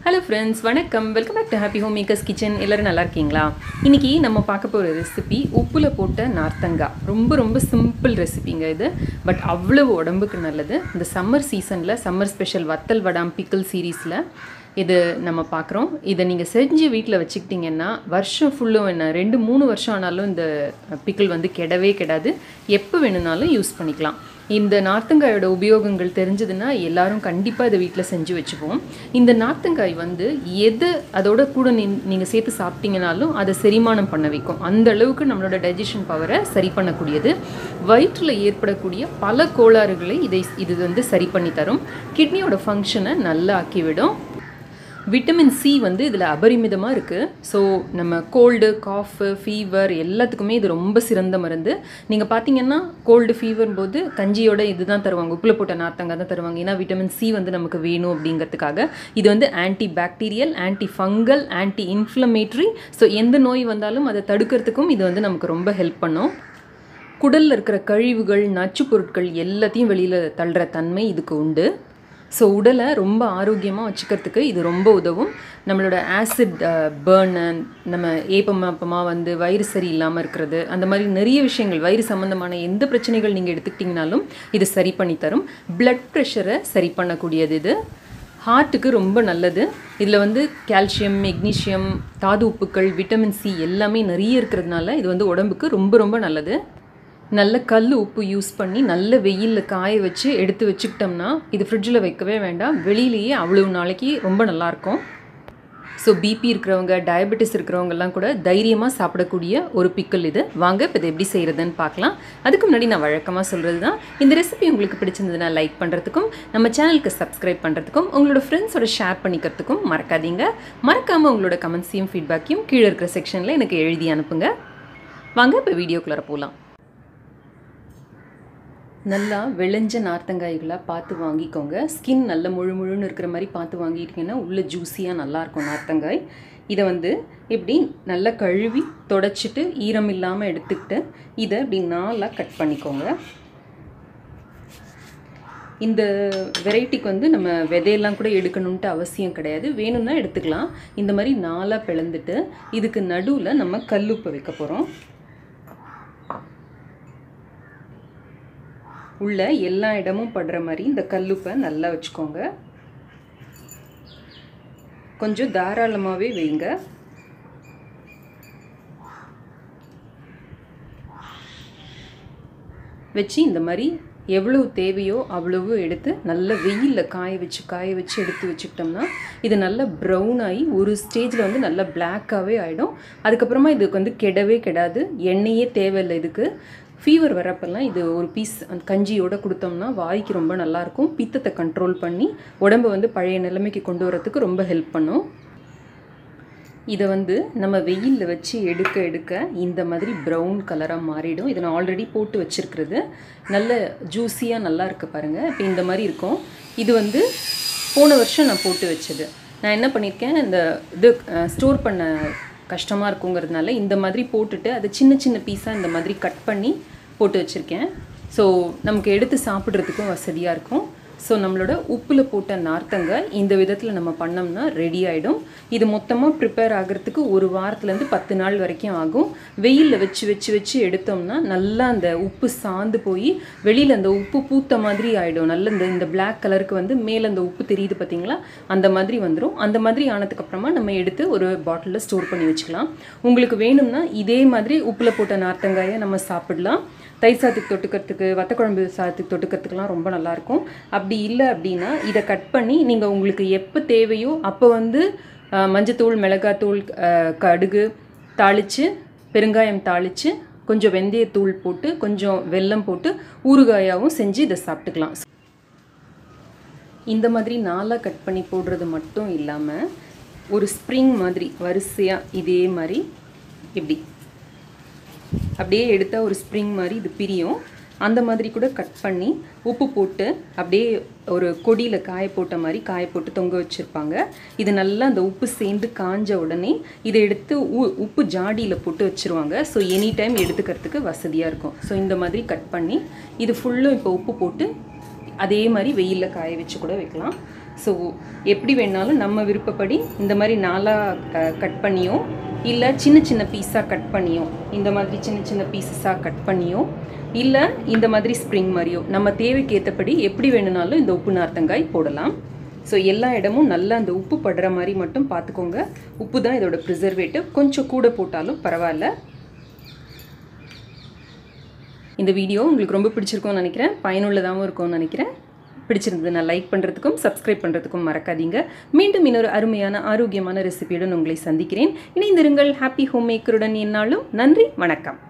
hello friends வணக்கம் welcome back to happy home makers kitchen எல்லோரும் நல்லா இருக்கீங்களா இன்றைக்கி நம்ம பார்க்க போகிற ரெசிபி உப்பில் போட்ட நார்த்தங்காய் ரொம்ப ரொம்ப சிம்பிள் ரெசிபிங்க இது பட் அவ்வளவு உடம்புக்கு நல்லது இந்த சம்மர் சீசனில் சம்மர் ஸ்பெஷல் வத்தல் வடாம் பிக்கிள் சீரீஸில் இது நம்ம பார்க்குறோம் இதை நீங்கள் செஞ்சு வீட்டில் வச்சுக்கிட்டிங்கன்னா வருஷம் ஃபுல்லும் என்ன ரெண்டு மூணு வருஷம் ஆனாலும் இந்த பிக்கிள் வந்து கெடவே கெடாது எப்போ வேணும்னாலும் யூஸ் பண்ணிக்கலாம் இந்த நார்த்தங்காயோட உபயோகங்கள் தெரிஞ்சதுன்னா எல்லாரும் கண்டிப்பாக இதை வீட்டில் செஞ்சு வச்சுப்போம் இந்த நார்த்தங்காய் வந்து எது அதோட கூட நீ நீங்கள் சேர்த்து சாப்பிட்டீங்கனாலும் அதை செரிமானம் பண்ண வைக்கும் அந்த அளவுக்கு நம்மளோட டைஜஷன் பவரை சரி பண்ணக்கூடியது வயிற்றில் ஏற்படக்கூடிய பல கோளாறுகளை இதை இது வந்து சரி பண்ணி தரும் கிட்னியோட ஃபங்க்ஷனை நல்லா ஆக்கிவிடும் விட்டமின் சி வந்து இதில் அபரிமிதமாக இருக்குது ஸோ நம்ம கோல்டு காஃபு ஃபீவர் எல்லாத்துக்குமே இது ரொம்ப சிறந்த மருந்து நீங்கள் பார்த்தீங்கன்னா கோல்டு ஃபீவர் போது கஞ்சியோட இது தான் தருவாங்க உப்புல போட்ட நார்த்தங்காய் தான் தருவாங்க ஏன்னா விட்டமின் சி வந்து நமக்கு வேணும் அப்படிங்கிறதுக்காக இது வந்து anti bacterial anti fungal anti inflammatory so எந்த நோய் வந்தாலும் அதை தடுக்கிறதுக்கும் இது வந்து நமக்கு ரொம்ப ஹெல்ப் பண்ணும் குடலில் இருக்கிற கழிவுகள் நச்சு பொருட்கள் எல்லாத்தையும் வெளியில் தள்ளுற தன்மை இதுக்கு உண்டு ஸோ உடலை ரொம்ப ஆரோக்கியமாக வச்சுக்கிறதுக்கு இது ரொம்ப உதவும் நம்மளோட ஆசிட் பேர்னு நம்ம ஏப்பமாப்பமாக வந்து வயிறு சரி இல்லாமல் இருக்கிறது அந்த மாதிரி நிறைய விஷயங்கள் வயிறு சம்மந்தமான எந்த பிரச்சனைகள் நீங்கள் எடுத்துக்கிட்டிங்கனாலும் இது சரி பண்ணி தரும் பிளட் ப்ரெஷரை சரி பண்ணக்கூடியது இது ஹார்ட்டுக்கு ரொம்ப நல்லது இதில் வந்து கால்சியம் மெக்னீஷியம் தாது உப்புக்கள் விட்டமின் சி எல்லாமே நிறைய இருக்கிறதுனால இது வந்து உடம்புக்கு ரொம்ப ரொம்ப நல்லது நல்ல கல் உப்பு யூஸ் பண்ணி நல்ல வெயிலில் காய வச்சு எடுத்து வச்சுக்கிட்டோம்னா இது ஃப்ரிட்ஜில் வைக்கவே வேண்டாம் வெளியிலேயே அவ்வளோ நாளைக்கு ரொம்ப நல்லாயிருக்கும் ஸோ பிபி இருக்கிறவங்க டயபெட்டிஸ் இருக்கிறவங்கெல்லாம் கூட தைரியமாக சாப்பிடக்கூடிய ஒரு பிக்கல் இது வாங்க இப்போ இதை எப்படி செய்கிறதுன்னு பார்க்கலாம் அதுக்கு முன்னாடி நான் வழக்கமாக சொல்கிறது தான் இந்த ரெசிபி உங்களுக்கு பிடிச்சிருந்ததுன்னா லைக் பண்ணுறதுக்கும் நம்ம சேனலுக்கு சப்ஸ்கிரைப் பண்ணுறதுக்கும் உங்களோட ஃப்ரெண்ட்ஸோட ஷேர் பண்ணிக்கிறதுக்கும் மறக்காதீங்க மறக்காமல் உங்களோட கமெண்ட்ஸையும் ஃபீட்பேக்கையும் கீழே இருக்கிற செக்ஷனில் எனக்கு எழுதி அனுப்புங்க வாங்க இப்போ வீடியோக்குள்ளே போகலாம் நல்லா விளைஞ்ச நார்த்தங்காய்களாக பார்த்து வாங்கிக்கோங்க ஸ்கின் நல்ல முழு முழுன்னு இருக்கிற மாதிரி பார்த்து வாங்கிட்டீங்கன்னா உள்ளே ஜூஸியாக நல்லாயிருக்கும் நார்த்தங்காய் இதை வந்து இப்படி நல்லா கழுவி தொடச்சிட்டு ஈரம் இல்லாமல் எடுத்துக்கிட்டு இதை இப்படி நாலாக கட் பண்ணிக்கோங்க இந்த வெரைட்டிக்கு வந்து நம்ம விதையெல்லாம் கூட எடுக்கணுன்ட்டு அவசியம் கிடையாது வேணும்னா எடுத்துக்கலாம் இந்த மாதிரி நாலாக பிளந்துட்டு இதுக்கு நடுவில் நம்ம கல்லுப்பு வைக்க போகிறோம் உள்ள எல்லா இடமும் படுற மாதிரி இந்த கல்லுப்பை நல்லா வச்சுக்கோங்க கொஞ்சம் தாராளமாகவே வைங்க வச்சு இந்த மாதிரி எவ்வளவு தேவையோ அவ்வளவு எடுத்து நல்ல வெயிலில் காய வச்சு காய வச்சு எடுத்து வச்சுக்கிட்டோம்னா இது நல்லா ப்ரௌன் ஆகி ஒரு ஸ்டேஜில் வந்து நல்லா பிளாக்காகவே ஆகிடும் அதுக்கப்புறமா இதுக்கு வந்து கெடவே கெடாது எண்ணெயே தேவையில்லை இதுக்கு ஃபீவர் வரப்பெல்லாம் இது ஒரு பீஸ் அந்த கஞ்சியோடு கொடுத்தோம்னா வாய்க்கு ரொம்ப நல்லாயிருக்கும் பித்தத்தை கண்ட்ரோல் பண்ணி உடம்பை வந்து பழைய நிலைமைக்கு கொண்டு வரத்துக்கு ரொம்ப ஹெல்ப் பண்ணும் இதை வந்து நம்ம வெயிலில் வச்சு எடுக்க எடுக்க இந்த மாதிரி ப்ரௌன் கலராக மாறிடும் இதை நான் ஆல்ரெடி போட்டு வச்சுருக்கிறது நல்ல ஜூஸியாக நல்லா இருக்குது பாருங்கள் இப்போ இந்த மாதிரி இருக்கும் இது வந்து போன வருஷம் நான் போட்டு வச்சது நான் என்ன பண்ணியிருக்கேன் இந்த இது ஸ்டோர் பண்ண கஷ்டமாக இருக்குங்கிறதுனால இந்த மாதிரி போட்டுட்டு அதை சின்ன சின்ன பீஸாக இந்த மாதிரி கட் பண்ணி போட்டு வச்சுருக்கேன் ஸோ நமக்கு எடுத்து சாப்பிட்றதுக்கும் வசதியாக இருக்கும் ஸோ நம்மளோட உப்பில் போட்ட நார்த்தங்காய் இந்த விதத்தில் நம்ம பண்ணோம்னா ரெடி ஆகிடும் இது மொத்தமாக ப்ரிப்பேர் ஆகிறதுக்கு ஒரு வாரத்துலேருந்து பத்து நாள் வரைக்கும் ஆகும் வெயிலில் வச்சு வச்சு வச்சு எடுத்தோம்னா நல்லா அந்த உப்பு சாந்து போய் வெளியில் அந்த உப்பு பூத்த மாதிரி ஆகிடும் நல்ல இந்த இந்த பிளாக் கலருக்கு வந்து மேலே அந்த உப்பு தெரியுது பார்த்தீங்களா அந்த மாதிரி வந்துடும் அந்த மாதிரி ஆனதுக்கப்புறமா நம்ம எடுத்து ஒரு பாட்டிலில் ஸ்டோர் பண்ணி வச்சுக்கலாம் உங்களுக்கு வேணும்னா இதே மாதிரி உப்பில் போட்ட நார்த்தங்காயை நம்ம சாப்பிடலாம் தயிர் சாதத்துக்கு தொட்டுக்கிறதுக்கு வத்த குழம்பு சாதத்துக்கு தொட்டுக்கிறதுக்கெலாம் ரொம்ப நல்லாயிருக்கும் அப்படி இல்லை அப்படின்னா இதை கட் பண்ணி நீங்கள் உங்களுக்கு எப்போ தேவையோ அப்போ வந்து மஞ்சத்தூள் மிளகாத்தூள் கடுகு தாளித்து பெருங்காயம் தாளித்து கொஞ்சம் வெந்தயத்தூள் போட்டு கொஞ்சம் வெல்லம் போட்டு ஊறுகாயாகவும் செஞ்சு இதை சாப்பிட்டுக்கலாம் இந்த மாதிரி நாளாக கட் பண்ணி போடுறது மட்டும் இல்லாமல் ஒரு ஸ்ப்ரிங் மாதிரி வரிசையாக இதே மாதிரி இப்படி அப்படியே எடுத்தால் ஒரு ஸ்ப்ரிங் மாதிரி இது பிரியும் அந்த மாதிரி கூட கட் பண்ணி உப்பு போட்டு அப்படியே ஒரு கொடியில் காய போட்ட மாதிரி காய போட்டு தொங்க வச்சுருப்பாங்க இது நல்லா அந்த உப்பு சேர்ந்து காஞ்ச உடனே இதை எடுத்து உ உப்பு ஜாடியில் போட்டு வச்சுருவாங்க ஸோ எனி டைம் எடுத்துக்கிறதுக்கு வசதியாக இருக்கும் ஸோ இந்த மாதிரி கட் பண்ணி இது ஃபுல்லும் இப்போ உப்பு போட்டு அதே மாதிரி வெயிலில் காய வச்சு கூட வைக்கலாம் ஸோ எப்படி வேணாலும் நம்ம விருப்பப்படி இந்த மாதிரி நாலாக கட் பண்ணியோ இல்லை சின்ன சின்ன பீஸாக கட் பண்ணியோ இந்த மாதிரி சின்ன சின்ன பீசஸாக கட் பண்ணியோ இல்லை இந்த மாதிரி ஸ்ப்ரிங் மாதிரியோ நம்ம தேவைக்கு ஏற்றபடி எப்படி வேணும்னாலும் இந்த உப்பு நார்த்தங்காய் போடலாம் ஸோ எல்லா இடமும் நல்லா அந்த உப்பு படுற மாதிரி மட்டும் பார்த்துக்கோங்க உப்பு தான் இதோட ப்ரிசர்வேட்டிவ் கொஞ்சம் கூட போட்டாலும் பரவாயில்ல இந்த வீடியோ உங்களுக்கு ரொம்ப பிடிச்சிருக்கும்னு நினைக்கிறேன் பயனுள்ளதாகவும் இருக்கும்னு நினைக்கிறேன் பிடிச்சிருந்ததுன்னா லைக் பண்ணுறதுக்கும் சப்ஸ்கிரைப் பண்ணுறதுக்கும் மறக்காதீங்க மீண்டும் இன்னொரு அருமையான ஆரோக்கியமான ரெசிபியுடன் உங்களை சந்திக்கிறேன் இணைந்திருங்கள் ஹாப்பி ஹோம் மேக்கருடன் என்னாலும் நன்றி வணக்கம்